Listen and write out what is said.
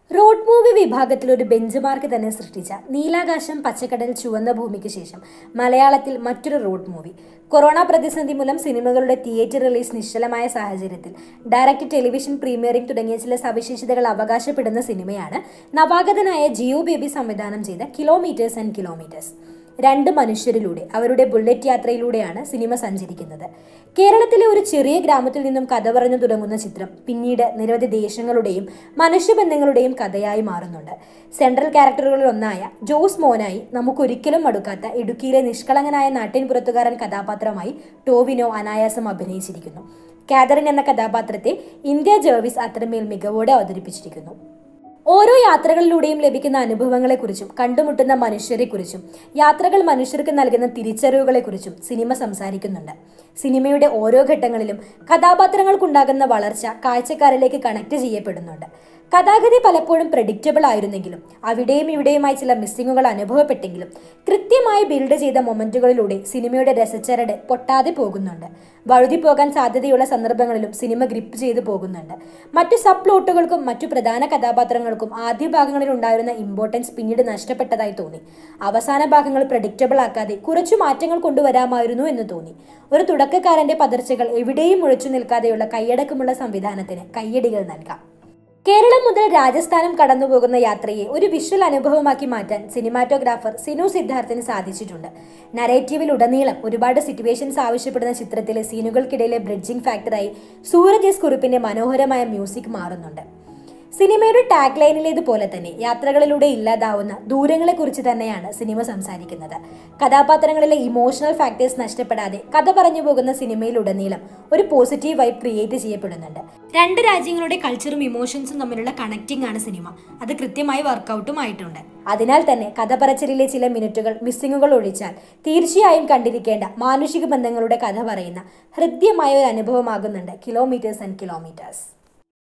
road movie വിഭാഗത്തിൽ ഒരു bench mark തന്നെ സൃഷ്ടിച്ച നീലാകാശം പച്ചക്കടൽ ചുവന്ന ഭൂമിക്ക് ശേഷം മലയാളത്തിൽ മറ്റൊരു റോഡ് മൂവി കൊറോണ പ്രതിസന്ധി മൂലം സിനിമകളുടെ തിയേറ്റർ റിലീസ് നിശ്ചലമായ സാഹചര്യത്തിൽ ഡയറക്റ്റ് ടെലിവിഷൻ പ്രീമിയറിംഗ് തുടങ്ങിയ ചില സവിശേഷതകൾ അവകാശപ്പെടുന്ന സിനിമയാണ് നവാഗതനായ ജിയോ ബേബി സംവിധാനം ചെയ്ത കിലോമീറ്റേഴ്സ് ആൻഡ് കിലോമീറ്റേഴ്സ് രണ്ട് മനുഷ്യരിലൂടെ അവരുടെ ബുള്ളറ്റ് യാത്രയിലൂടെയാണ് സിനിമ സഞ്ചരിക്കുന്നത് കേരളത്തിലെ ഒരു ചെറിയ ഗ്രാമത്തിൽ നിന്നും കഥ പറഞ്ഞു തുടങ്ങുന്ന ചിത്രം പിന്നീട് നിരവധി ദേശങ്ങളുടെയും മനുഷ്യബന്ധങ്ങളുടെയും കഥയായി മാറുന്നുണ്ട് സെൻട്രൽ ക്യാരക്ടറുകളിൽ ഒന്നായ ജോസ് മോനായി നമുക്കൊരിക്കലും മടുക്കാത്ത ഇടുക്കിയിലെ നിഷ്കളങ്കനായ നാട്ടിൻപുറത്തുകാരൻ കഥാപാത്രമായി ടോവിനോ അനായാസം അഭിനയിച്ചിരിക്കുന്നു കാതറിൻ എന്ന കഥാപാത്രത്തെ ഇന്ത്യ ജേർവിസ് അത്രമേൽ മികവോടെ അവതരിപ്പിച്ചിരിക്കുന്നു ഓരോ യാത്രകളിലൂടെയും ലഭിക്കുന്ന അനുഭവങ്ങളെക്കുറിച്ചും കണ്ടുമുട്ടുന്ന മനുഷ്യരെക്കുറിച്ചും യാത്രകൾ മനുഷ്യർക്ക് നൽകുന്ന തിരിച്ചറിവുകളെക്കുറിച്ചും സിനിമ സംസാരിക്കുന്നുണ്ട് സിനിമയുടെ ഓരോ ഘട്ടങ്ങളിലും കഥാപാത്രങ്ങൾക്കുണ്ടാകുന്ന വളർച്ച കാഴ്ചക്കാരിലേക്ക് കണക്ട് ചെയ്യപ്പെടുന്നുണ്ട് കഥാഗതി പലപ്പോഴും പ്രഡിക്റ്റബിൾ ആയിരുന്നെങ്കിലും അവിടെയും ഇവിടെയുമായി ചില മിസ്സിങ്ങുകൾ അനുഭവപ്പെട്ടെങ്കിലും കൃത്യമായി ബിൽഡ് ചെയ്ത മൊമെന്റുകളിലൂടെ സിനിമയുടെ രസച്ചരട് പൊട്ടാതെ പോകുന്നുണ്ട് വഴുതി പോകാൻ സാധ്യതയുള്ള സന്ദർഭങ്ങളിലും സിനിമ ഗ്രിപ്പ് ചെയ്തു പോകുന്നുണ്ട് മറ്റു സബ് പ്ലോട്ടുകൾക്കും മറ്റു പ്രധാന കഥാപാത്രങ്ങൾക്കും ആദ്യ ഭാഗങ്ങളിൽ ഉണ്ടായിരുന്ന ഇമ്പോർട്ടൻസ് പിന്നീട് നഷ്ടപ്പെട്ടതായി തോന്നി അവസാന ഭാഗങ്ങൾ പ്രഡിക്റ്റബിൾ ആക്കാതെ കുറച്ചു മാറ്റങ്ങൾ കൊണ്ടുവരാമായിരുന്നു എന്ന് തോന്നി ഒരു തുടക്കക്കാരന്റെ പതർച്ചകൾ എവിടെയും ഒഴിച്ചു നിൽക്കാതെയുള്ള കൈയടക്കമുള്ള സംവിധാനത്തിന് കയ്യടികൾ നൽകാം കേരളം മുതൽ രാജസ്ഥാനം കടന്നുപോകുന്ന യാത്രയെ ഒരു വിഷ്വൽ അനുഭവമാക്കി മാറ്റാൻ സിനിമാറ്റോഗ്രാഫർ സിനു സിദ്ധാർത്ഥിന് സാധിച്ചിട്ടുണ്ട് നരേറ്റീവിൽ ഉടനീളം ഒരുപാട് സിറ്റുവേഷൻസ് ആവശ്യപ്പെടുന്ന ചിത്രത്തിലെ സീനുകൾക്കിടയിലെ ബ്രിഡ്ജിംഗ് ഫാക്ടറായി സൂരജ് എസ് കുറിപ്പിന്റെ മനോഹരമായ മ്യൂസിക് മാറുന്നുണ്ട് സിനിമയുടെ ടാഗ് ലൈനിലേതുപോലെ തന്നെ യാത്രകളിലൂടെ ഇല്ലാതാവുന്ന ദൂരങ്ങളെക്കുറിച്ച് തന്നെയാണ് സിനിമ സംസാരിക്കുന്നത് കഥാപാത്രങ്ങളിലെ ഇമോഷണൽ ഫാക്ടേഴ്സ് നഷ്ടപ്പെടാതെ കഥ പറഞ്ഞു പോകുന്ന സിനിമയിലുടനീളം ഒരു പോസിറ്റീവ് വൈബ് ക്രിയേറ്റ് ചെയ്യപ്പെടുന്നുണ്ട് രണ്ട് രാജ്യങ്ങളുടെ കൾച്ചറും ഇമോഷൻസും തമ്മിലുള്ള കണക്റ്റിംഗ് ആണ് സിനിമ അത് കൃത്യമായി വർക്കൗട്ടും ആയിട്ടുണ്ട് അതിനാൽ തന്നെ കഥ പറച്ചിലിലെ ചില മിനിറ്റുകൾ മിസ്സിങ്ങുകൾ ഒഴിച്ചാൽ തീർച്ചയായും കണ്ടിരിക്കേണ്ട മാനുഷിക ബന്ധങ്ങളുടെ കഥ പറയുന്ന ഹൃദ്യമായ ഒരു അനുഭവമാകുന്നുണ്ട് കിലോമീറ്റേഴ്സ് ആൻഡ് കിലോമീറ്റേഴ്സ്